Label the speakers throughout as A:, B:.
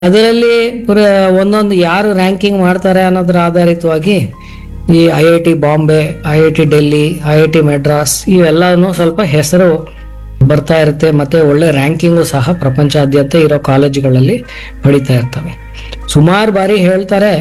A: ಅದರಲ್ಲಿ ಪುರ ಒಂದೊಂದು ಯಾರು ರ್ಯಾಂಕಿಂಗ್ ಮಾಡ್ತಾರೆ ಅನ್ನೋದ್ರ ಆಧಾರಿತವಾಗಿ ಈ I I T Bombay I I T Delhi I I T Madras ಇವೆಲ್ಲನೂ ಸ್ವಲ್ಪ ಹೆಸರು ಬರ್ತಾ ಇರುತ್ತೆ ಮತ್ತೆ ಒಳ್ಳೆ ರ್ಯಾಂಕಿಂಗು ಸಹ ಪ್ರಪಂಚಾದ್ಯಂತ ಇರೋ ಕಾಲೇಜುಗಳಲ್ಲಿ ಪಡಿತಾ ಇರ್ತವೆ ಸುಮಾರು ಬಾರಿ ಹೇಳ್ತಾರೆ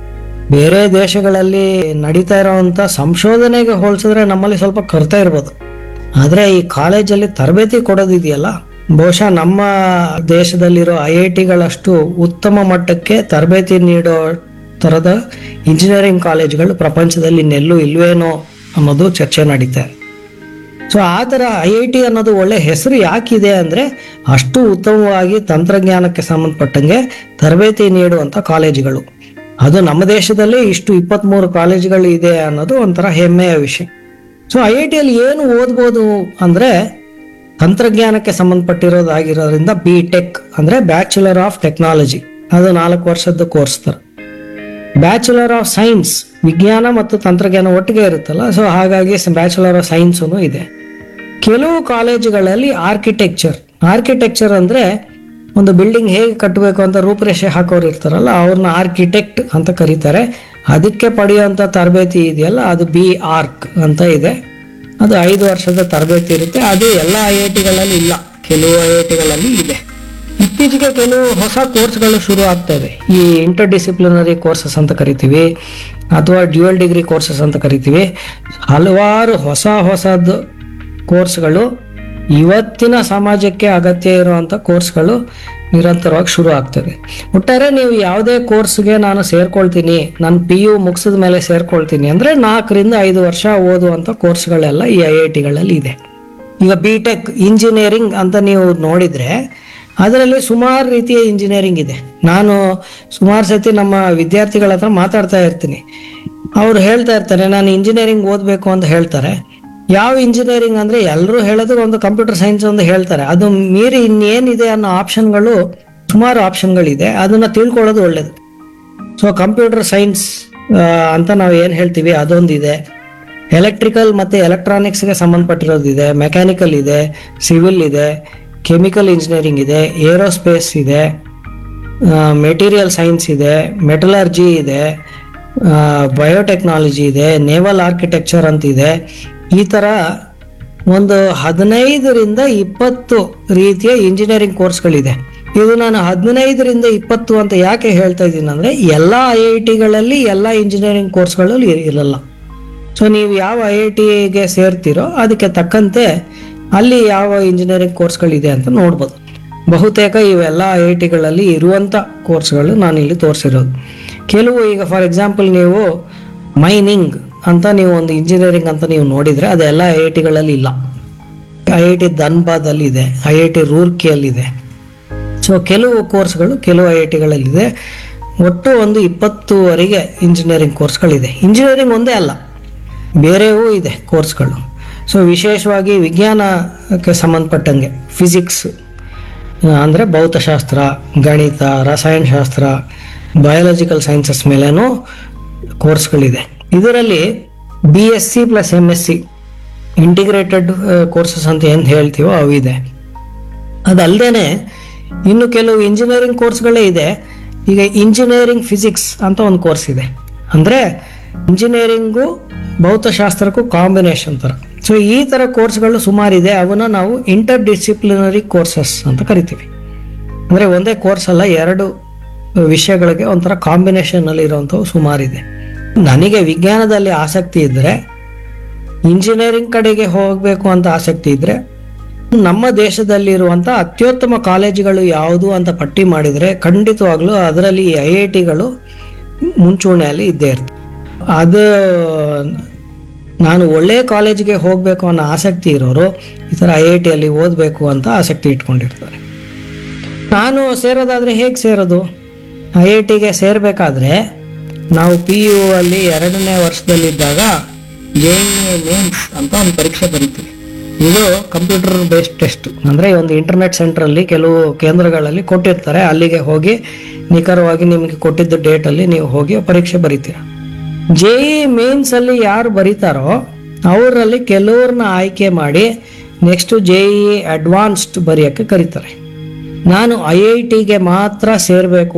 A: ಬೇರೆ ದೇಶಗಳಲ್ಲಿ ನಡೀತಾ ಇರೋವಂಥ ಸಂಶೋಧನೆಗೆ ಹೋಲಿಸಿದ್ರೆ ನಮ್ಮಲ್ಲಿ ಸ್ವಲ್ಪ ಕೊರತೆ ಇರ್ಬೋದು ಆದರೆ ಈ ಕಾಲೇಜಲ್ಲಿ ತರಬೇತಿ ಕೊಡೋದಿದೆಯಲ್ಲ ಬಹುಶಃ ನಮ್ಮ ದೇಶದಲ್ಲಿರೋ ಐ ಐ ಟಿಗಳಷ್ಟು ಉತ್ತಮ ಮಟ್ಟಕ್ಕೆ ತರಬೇತಿ ನೀಡೋ ಥರದ ಇಂಜಿನಿಯರಿಂಗ್ ಕಾಲೇಜುಗಳು ಪ್ರಪಂಚದಲ್ಲಿ ಇನ್ನೆಲ್ಲೂ ಇಲ್ವೇನೋ ಅನ್ನೋದು ಚರ್ಚೆ ನಡೀತಾ ಇದೆ ಸೊ ಆ ಥರ ಐ ಐ ಟಿ ಅನ್ನೋದು ಒಳ್ಳೆ ಹೆಸರು ಯಾಕಿದೆ ಅಂದರೆ ಅಷ್ಟು ಉತ್ತಮವಾಗಿ ತಂತ್ರಜ್ಞಾನಕ್ಕೆ ಸಂಬಂಧಪಟ್ಟಂಗೆ ತರಬೇತಿ ನೀಡುವಂಥ ಕಾಲೇಜುಗಳು ಅದು ನಮ್ಮ ದೇಶದಲ್ಲಿ ಇಷ್ಟು ಇಪ್ಪತ್ತ್ಮೂರು ಕಾಲೇಜುಗಳು ಇದೆ ಅನ್ನೋದು ಒಂಥರ ಹೆಮ್ಮೆಯ ವಿಷಯ ಸೊ ಐ ಐ ಟಿಯಲ್ಲಿ ಏನು ಓದ್ಬೋದು ಅಂದರೆ ತಂತ್ರಜ್ಞಾನಕ್ಕೆ ಸಂಬಂಧಪಟ್ಟಿರೋದಾಗಿರೋದ್ರಿಂದ ಬಿ ಟೆಕ್ ಅಂದರೆ ಬ್ಯಾಚುಲರ್ ಆಫ್ ಟೆಕ್ನಾಲಜಿ ಅದು ನಾಲ್ಕು ವರ್ಷದ ಕೋರ್ಸ್ ಥರ ಬ್ಯಾಚುಲರ್ ಆಫ್ ಸೈನ್ಸ್ ವಿಜ್ಞಾನ ಮತ್ತು ತಂತ್ರಜ್ಞಾನ ಒಟ್ಟಿಗೆ ಇರುತ್ತಲ್ಲ ಸೊ ಹಾಗಾಗಿ ಬ್ಯಾಚುಲರ್ ಆಫ್ ಸೈನ್ಸು ಇದೆ ಕೆಲವು ಕಾಲೇಜುಗಳಲ್ಲಿ ಆರ್ಕಿಟೆಕ್ಚರ್ ಆರ್ಕಿಟೆಕ್ಚರ್ ಅಂದರೆ ಒಂದು ಬಿಲ್ಡಿಂಗ್ ಹೇಗೆ ಕಟ್ಟಬೇಕು ಅಂತ ರೂಪರೇಷೆ ಹಾಕೋರು ಇರ್ತಾರಲ್ಲ ಅವ್ರನ್ನ ಆರ್ಕಿಟೆಕ್ಟ್ ಅಂತ ಕರೀತಾರೆ ಅದಕ್ಕೆ ಪಡೆಯುವಂಥ ತರಬೇತಿ ಇದೆಯಲ್ಲ ಅದು ಬಿ ಆರ್ಕ್ ಅಂತ ಇದೆ ಅದು ಐದು ವರ್ಷದ ತರಬೇತಿ ಇರುತ್ತೆ ಅದು ಎಲ್ಲ ಐ ಐ ಟಿಗಳಲ್ಲಿ ಇಲ್ಲ ಕೆಲವು ಐ ಐ ಟಿಗಳಲ್ಲಿ ಇದೆ ಇತ್ತೀಚೆಗೆ ಕೆಲವು ಹೊಸ ಕೋರ್ಸ್ಗಳು ಶುರು ಆಗ್ತಾ ಇದೆ ಈ ಇಂಟರ್ ಡಿಸಿಪ್ಲಿನರಿ ಕೋರ್ಸಸ್ ಅಂತ ಕರಿತೀವಿ ಅಥವಾ ಡ್ಯುಯಲ್ ಡಿಗ್ರಿ ಕೋರ್ಸಸ್ ಅಂತ ಕರಿತೀವಿ ಹಲವಾರು ಹೊಸ ಹೊಸದು ಕೋರ್ಸ್ಗಳು ಇವತ್ತಿನ ಸಮಾಜಕ್ಕೆ ಅಗತ್ಯ ಇರುವಂಥ ಕೋರ್ಸ್ಗಳು ನಿರಂತರವಾಗಿ ಶುರು ಆಗ್ತದೆ ಒಟ್ಟಾರೆ ನೀವು ಯಾವುದೇ ಕೋರ್ಸ್ಗೆ ನಾನು ಸೇರ್ಕೊಳ್ತೀನಿ ನಾನು ಪಿ ಯು ಮುಗಿಸಿದ ಮೇಲೆ ಸೇರ್ಕೊಳ್ತೀನಿ ಅಂದರೆ ನಾಲ್ಕರಿಂದ ಐದು ವರ್ಷ ಓದುವಂಥ ಕೋರ್ಸ್ಗಳೆಲ್ಲ ಈ ಐ ಐ ಟಿಗಳಲ್ಲಿ ಇದೆ ಈಗ ಬಿ ಟೆಕ್ ಇಂಜಿನಿಯರಿಂಗ್ ಅಂತ ನೀವು ನೋಡಿದರೆ ಅದರಲ್ಲಿ ಸುಮಾರು ರೀತಿಯ ಇಂಜಿನಿಯರಿಂಗ್ ಇದೆ ನಾನು ಸುಮಾರು ಸತಿ ನಮ್ಮ ವಿದ್ಯಾರ್ಥಿಗಳ ಹತ್ರ ಮಾತಾಡ್ತಾ ಇರ್ತೀನಿ ಅವ್ರು ಹೇಳ್ತಾ ಇರ್ತಾರೆ ನಾನು ಇಂಜಿನಿಯರಿಂಗ್ ಓದಬೇಕು ಅಂತ ಹೇಳ್ತಾರೆ ಯಾವ ಇಂಜಿನಿಯರಿಂಗ್ ಅಂದರೆ ಎಲ್ಲರೂ ಹೇಳೋದು ಒಂದು ಕಂಪ್ಯೂಟರ್ ಸೈನ್ಸ್ ಒಂದು ಹೇಳ್ತಾರೆ ಅದು ಮೀರಿ ಇನ್ನೇನಿದೆ ಅನ್ನೋ ಆಪ್ಷನ್ಗಳು ಸುಮಾರು ಆಪ್ಷನ್ಗಳಿದೆ ಅದನ್ನು ತಿಳ್ಕೊಳ್ಳೋದು ಒಳ್ಳೇದು ಸೊ ಕಂಪ್ಯೂಟರ್ ಸೈನ್ಸ್ ಅಂತ ನಾವು ಏನು ಹೇಳ್ತೀವಿ ಅದೊಂದಿದೆ ಎಲೆಕ್ಟ್ರಿಕಲ್ ಮತ್ತು ಎಲೆಕ್ಟ್ರಾನಿಕ್ಸ್ಗೆ ಸಂಬಂಧಪಟ್ಟಿರೋದಿದೆ ಮೆಕ್ಯಾನಿಕಲ್ ಇದೆ ಸಿವಿಲ್ ಇದೆ ಕೆಮಿಕಲ್ ಇಂಜಿನಿಯರಿಂಗ್ ಇದೆ ಏರೋಸ್ಪೇಸ್ ಇದೆ ಮೆಟೀರಿಯಲ್ ಸೈನ್ಸ್ ಇದೆ ಮೆಟಲರ್ಜಿ ಇದೆ ಬಯೋಟೆಕ್ನಾಲಜಿ ಇದೆ ನೇವಲ್ ಆರ್ಕಿಟೆಕ್ಚರ್ ಅಂತ ಇದೆ ಈ ಥರ ಒಂದು ಹದಿನೈದರಿಂದ ಇಪ್ಪತ್ತು ರೀತಿಯ ಇಂಜಿನಿಯರಿಂಗ್ ಕೋರ್ಸ್ಗಳಿದೆ ಇದು ನಾನು ಹದಿನೈದರಿಂದ ಇಪ್ಪತ್ತು ಅಂತ ಯಾಕೆ ಹೇಳ್ತಾ ಇದ್ದೀನಿ ಅಂದರೆ ಎಲ್ಲ ಐ ಐ ಟಿಗಳಲ್ಲಿ ಎಲ್ಲ ಇಂಜಿನಿಯರಿಂಗ್ ಕೋರ್ಸ್ಗಳಲ್ಲಿ ಇರ್- ಇರಲ್ಲ ಸೊ ನೀವು ಯಾವ ಐ ಐ ಟಿಗೆ ಸೇರ್ತೀರೋ ಅದಕ್ಕೆ ತಕ್ಕಂತೆ ಅಲ್ಲಿ ಯಾವ ಇಂಜಿನಿಯರಿಂಗ್ ಕೋರ್ಸ್ಗಳಿದೆ ಅಂತ ನೋಡ್ಬೋದು ಬಹುತೇಕ ಇವೆಲ್ಲ ಐ ಐ ಟಿಗಳಲ್ಲಿ ಇರುವಂಥ ಕೋರ್ಸ್ಗಳು ನಾನು ಇಲ್ಲಿ ತೋರಿಸಿರೋದು ಕೆಲವು ಈಗ ಫಾರ್ ಎಕ್ಸಾಂಪಲ್ ನೀವು ಮೈನಿಂಗ್ ಅಂತ ನೀವು ಒಂದು ಇಂಜಿನಿಯರಿಂಗ್ ಅಂತ ನೀವು ನೋಡಿದರೆ ಅದೆಲ್ಲ ಐ ಐ ಟಿಗಳಲ್ಲಿ ಇಲ್ಲ ಐ ಐ ಟಿ ಧನ್ಬಾದಲ್ಲಿ ಇದೆ ಐ ಐ ಟಿ ರೂರ್ಕಿಯಲ್ಲಿದೆ ಸೊ ಕೆಲವು ಕೋರ್ಸ್ಗಳು ಕೆಲವು ಐ ಐ ಟಿಗಳಲ್ಲಿದೆ ಒಟ್ಟು ಒಂದು ಇಪ್ಪತ್ತುವರೆಗೆ ಇಂಜಿನಿಯರಿಂಗ್ ಕೋರ್ಸ್ಗಳಿದೆ ಇಂಜಿನಿಯರಿಂಗ್ ಒಂದೇ ಅಲ್ಲ ಬೇರೆವೂ ಇದೆ ಕೋರ್ಸ್ಗಳು ಸೊ ವಿಶೇಷವಾಗಿ ವಿಜ್ಞಾನಕ್ಕೆ ಸಂಬಂಧಪಟ್ಟಂಗೆ ಫಿಸಿಕ್ಸ್ ಅಂದರೆ ಭೌತಶಾಸ್ತ್ರ ಗಣಿತ ರಸಾಯನಶಾಸ್ತ್ರ ಬಯಾಲಜಿಕಲ್ ಸೈನ್ಸಸ್ ಮೇಲೇನೂ ಕೋರ್ಸ್ಗಳಿದೆ ಇದರಲ್ಲಿ B S C plus M S C integrated courses ಅಂತ ಏನು ಹೇಳ್ತೀವೋ ಅವಿದೆ ಅದಲ್ಲದೆ ಇನ್ನು ಕೆಲವು ಇಂಜಿನಿಯರಿಂಗ್ ಕೋರ್ಸ್ಗಳೇ ಇದೆ ಈಗ ಇಂಜಿನಿಯರಿಂಗ್ ಫಿಸಿಕ್ಸ್ ಅಂತ ಒಂದು ಕೋರ್ಸ್ ಇದೆ ಅಂದರೆ ಇಂಜಿನಿಯರಿಂಗು ಭೌತಶಾಸ್ತ್ರಕ್ಕೂ ಕಾಂಬಿನೇಷನ್ ಥರ ಸೊ ಈ ಥರ ಕೋರ್ಸ್ಗಳು ಸುಮಾರಿದೆ ಅವನ್ನ ನಾವು ಇಂಟರ್ ಡಿಸಿಪ್ಲಿನರಿ ಕೋರ್ಸಸ್ ಅಂತ ಕರಿತೀವಿ ಅಂದರೆ ಒಂದೇ ಕೋರ್ಸ್ ಅಲ್ಲ ಎರಡು ವಿಷಯಗಳಿಗೆ ಒಂಥರ ಕಾಂಬಿನೇಷನಲ್ಲಿ ಇರುವಂಥವು ಸುಮಾರಿದೆ ನನಗೆ ವಿಜ್ಞಾನದಲ್ಲಿ ಆಸಕ್ತಿ ಇದ್ದರೆ ಇಂಜಿನಿಯರಿಂಗ್ ಕಡೆಗೆ ಹೋಗಬೇಕು ಅಂತ ಆಸಕ್ತಿ ಇದ್ದರೆ ನಮ್ಮ ದೇಶದಲ್ಲಿರುವಂಥ ಅತ್ಯುತ್ತಮ ಕಾಲೇಜುಗಳು ಯಾವುದು ಅಂತ ಪಟ್ಟಿ ಮಾಡಿದರೆ ಖಂಡಿತವಾಗ್ಲೂ ಅದರಲ್ಲಿ ಐ ಐ ಟಿಗಳು ಮುಂಚೂಣಿಯಲ್ಲಿ ಇದ್ದೇ ಇರ್ತವೆ ಅದು ನಾನು ಒಳ್ಳೆಯ ಕಾಲೇಜಿಗೆ ಹೋಗಬೇಕು ಅನ್ನೋ ಆಸಕ್ತಿ ಇರೋರು ಈ ಥರ ಐ ಐ ಟಿಯಲ್ಲಿ ಓದಬೇಕು ಅಂತ ಆಸಕ್ತಿ ಇಟ್ಕೊಂಡಿರ್ತಾರೆ ನಾನು ಸೇರೋದಾದರೆ ಹೇಗೆ ಸೇರೋದು ಐ ಐ ಟಿಗೆ ಸೇರಬೇಕಾದ್ರೆ ನಾವು ಪಿ ಯು ಅಲ್ಲಿ ಎರಡನೇ ವರ್ಷದಲ್ಲಿದ್ದಾಗ ಜೆ ಮೇನ್ಸ್ ಅಂತ ಒಂದು ಪರೀಕ್ಷೆ ಬರೀತೀವಿ ಇದು ಕಂಪ್ಯೂಟರ್ ಬೇಸ್ಡ್ ಟೆಸ್ಟ್ ಅಂದರೆ ಒಂದು ಇಂಟರ್ನೆಟ್ ಸೆಂಟ್ರಲ್ಲಿ ಕೆಲವು ಕೇಂದ್ರಗಳಲ್ಲಿ ಕೊಟ್ಟಿರ್ತಾರೆ ಅಲ್ಲಿಗೆ ಹೋಗಿ ನಿಖರವಾಗಿ ನಿಮಗೆ ಕೊಟ್ಟಿದ್ದ ಡೇಟಲ್ಲಿ ನೀವು ಹೋಗಿ ಪರೀಕ್ಷೆ ಬರೀತೀರ ಜೆ ಇ ಮೇನ್ಸ್ ಅಲ್ಲಿ ಯಾರು ಬರೀತಾರೋ ಅವರಲ್ಲಿ ಕೆಲವ್ರನ್ನ ಆಯ್ಕೆ ಮಾಡಿ ನೆಕ್ಸ್ಟ್ ಜೆ ಇ ಅಡ್ವಾನ್ಸ್ಡ್ ಬರೆಯೋಕ್ಕೆ ಕರೀತಾರೆ ನಾನು ಐ ಐ ಟಿಗೆ ಮಾತ್ರ ಸೇರಬೇಕು